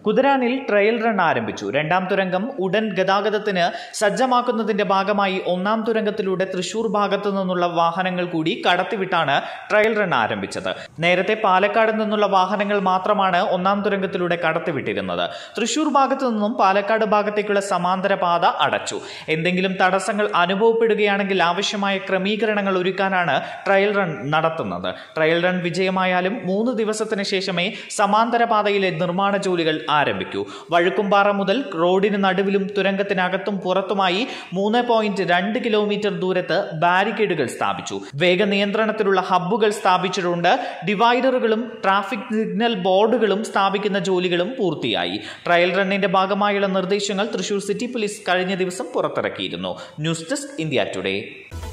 കുതിരാനിൽ trial run ആരംഭിച്ചു രണ്ടാം തുരങ്കം ഉടൻ ഗതാഗതത്തിന് സജ്ജമാക്കുന്നതിന്റെ ഭാഗമായി ഒന്നാം തുരങ്കത്തിലൂടെ തൃശൂർ ഭാഗത്തു നിന്നുള്ള വാഹനങ്ങൾ കൂടി കടത്തിവിട്ടാണ് ട്രയൽ റൺ ആരംഭിച്ചത് നേരത്തെ പാലക്കാട് നിന്നുള്ള വാഹനങ്ങൾ മാത്രമാണ് ഒന്നാം തുരങ്കത്തിലൂടെ കടത്തിവിട്ടിരുന്നത് തൃശൂർ ഭാഗത്തു നിന്നും പാലക്കാട് ഭാഗത്തേക്കുള്ള സമാന്തര പാത അടച്ചു എന്തെങ്കിലും തടസ്സങ്ങൾ അനുഭവപ്പെടുകയാണെങ്കിൽ ആവശ്യമായ ക്രമീകരണങ്ങൾ ഒരുക്കാനാണ് ട്രയൽ റൺ നടത്തുന്നത് ട്രയൽ റൺ വിജയമായാലും മൂന്ന് ദിവസത്തിന് ശേഷമേ സമാന്തര പാതയിലെ നിർമ്മാണ ജോലികൾ ആരംഭിക്കൂ വഴുക്കുംപാറ മുതൽ റോഡിന് നടുവിലും തുരങ്കത്തിനകത്തും പുറത്തുമായി മൂന്ന് പോയിന്റ് രണ്ട് കിലോമീറ്റർ ദൂരത്ത് ബാരിക്കേഡുകൾ സ്ഥാപിച്ചു വേഗ നിയന്ത്രണത്തിലുള്ള ഹബ്ബുകൾ സ്ഥാപിച്ചിട്ടുണ്ട് ഡിവൈഡറുകളും ട്രാഫിക് സിഗ്നൽ ബോർഡുകളും സ്ഥാപിക്കുന്ന ജോലികളും പൂർത്തിയായി ട്രയൽ റണ്ണിന്റെ ഭാഗമായുള്ള നിർദ്ദേശങ്ങൾ തൃശൂർ സിറ്റി പോലീസ് കഴിഞ്ഞ ദിവസം പുറത്തിറക്കിയിരുന്നു ന്യൂസ് ഡെസ്ക് ഇന്ത്യ ടുഡേ